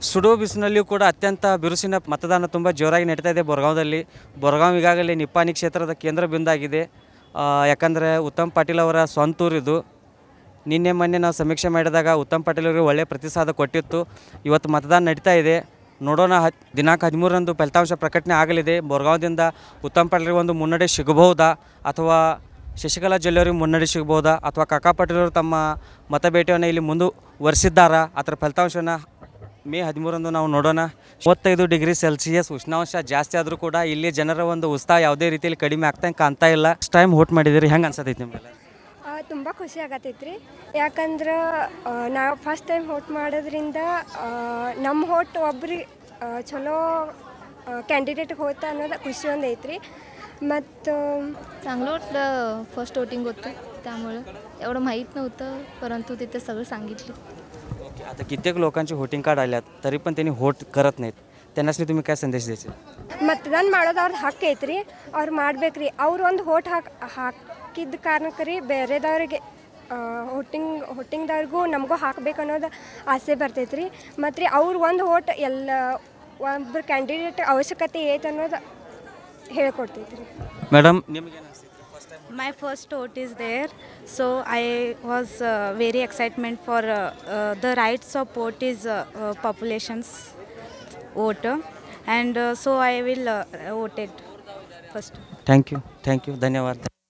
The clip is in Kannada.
ಸುಡೋ ಬಿಸಿನಲ್ಲಿಯೂ ಕೂಡ ಅತ್ಯಂತ ಬಿರುಸಿನ ಮತದಾನ ತುಂಬ ಜೋರಾಗಿ ನಡೀತಾ ಇದೆ ಬೊರಗಾಂವದಲ್ಲಿ ಬೊರಗಾಂವ್ ಈಗಾಗಲೇ ನಿಪ್ಪಾಣಿ ಕ್ಷೇತ್ರದ ಕೇಂದ್ರ ಬಿಂದಾಗಿದೆ ಆ, ಯಾಕಂದರೆ ಉತ್ತಮ್ ಪಾಟೀಲ್ ಅವರ ಸ್ವಂತ ಊರಿದು ನಿನ್ನೆ ಮೊನ್ನೆ ನಾವು ಸಮೀಕ್ಷೆ ಮಾಡಿದಾಗ ಉತ್ತಮ್ ಪಾಟೀಲ್ ಅವರಿಗೆ ಒಳ್ಳೆಯ ಪ್ರತಿಸಾದ ಕೊಟ್ಟಿತ್ತು ಇವತ್ತು ಮತದಾನ ನಡೀತಾ ಇದೆ ನೋಡೋಣ ಹ ದಿನಾಂಕ ಹದಿಮೂರರಂದು ಫಲಿತಾಂಶ ಪ್ರಕಟಣೆ ಆಗಲಿದೆ ಬೊರಗಾಂವದಿಂದ ಉತ್ತಮ್ ಪಾಟೀಲ್ಗೆ ಒಂದು ಮುನ್ನಡೆ ಸಿಗಬಹುದಾ ಅಥವಾ ಶಶಿಕಲಾ ಜೊಲ್ಲೆಯವರಿಗೆ ಮುನ್ನಡೆ ಸಿಗಬಹುದಾ ಅಥವಾ ಕಾಕಾ ಪಾಟೀಲ್ ಅವರು ತಮ್ಮ ಮತಬೇಟೆಯನ್ನು ಇಲ್ಲಿ ಮುಂದುವರಿಸಿದ್ದಾರಾ ಅದರ ಫಲಿತಾಂಶನ ಮೇ ಹದಿಮೂರಂದು ನಾವು ನೋಡೋಣ ಮೂವತ್ತೈದು ಡಿಗ್ರಿ ಸೆಲ್ಸಿಯಸ್ ಉಷ್ಣಾಂಶ ಜಾಸ್ತಿ ಆದರೂ ಕೂಡ ಇಲ್ಲಿ ಜನರ ಒಂದು ಉತ್ಸಾಹ ಯಾವುದೇ ರೀತಿಯಲ್ಲಿ ಕಡಿಮೆ ಆಗ್ತಾ ಕಾಣ್ತಾ ಇಲ್ಲ ಫಸ್ಟ್ ಟೈಮ್ ವೋಟ್ ಮಾಡಿದಿರಿ ಹೆಂಗೆ ಅನ್ಸತೈತಿ ನಿಮಗೆಲ್ಲ ತುಂಬ ಖುಷಿ ಆಗತೈತ್ರಿ ಯಾಕಂದ್ರೆ ನಾವು ಫಸ್ಟ್ ಟೈಮ್ ಹೋಟ್ ಮಾಡೋದ್ರಿಂದ ಆ, ನಮ್ಮ ಹೋಟ್ ಒಬ್ರಿಗೆ ಆ, ಚಲೋ ಕ್ಯಾಂಡಿಡೇಟ್ಗೆ ಹೋತ ಅನ್ನೋದು ಖುಷಿ ಒಂದು ಐತ್ರಿ ಮತ್ತು चांगलं वाटलं फर्स्ट वोटिंग होतं त्यामुळं एवढं माहीत नव्हतं परंतु तिथे सगळं सांगितलं ओके आता कित्येक लोकांचे वोटिंग कार्ड आल्यात तरी पण त्यांनी व्होट करत नाहीत त्यांनाच तुम्ही काय संदेश द्यायचे ಮತದಾನ ಮಾಡೋದು ಅವ್ರದ್ದು ಹಕ್ಕು ಐತ್ರಿ ಅವ್ರು ಮಾಡ್ಬೇಕ್ರಿ ಅವ್ರು ಒಂದು ಹೋಟ್ ಹಾಕ್ ಹಾಕಿದ ಕಾರಣಕ್ಕೆ ರೀ ಬೇರೆದವ್ರಿಗೆ ಹೋಟಿಂಗ್ ಹೋಟಿಂಗ್ದವ್ರಿಗೂ ನಮಗೂ ಹಾಕ್ಬೇಕು ಅನ್ನೋದು ಆಸೆ ಬರ್ತೈತೆ ರೀ ಮತ್ತು ರೀ ಅವ್ರು ಒಂದು ಹೋಟ್ ಎಲ್ಲ ಒಬ್ಬರು ಕ್ಯಾಂಡಿಡೇಟ್ ಅವಶ್ಯಕತೆ ಐತೆ ಅನ್ನೋದು ಹೇಳ್ಕೊಡ್ತೈತೆ ರೀ ಮೇಡಮ್ ನಿಮಗೇನು ಅನಿಸ್ತೈತಿ My first vote is there, so I was uh, very excitement for uh, uh, the rights of vote is uh, uh, population's vote, and uh, so I will uh, vote it first. Thank you thank you ಧನ್ಯವಾದ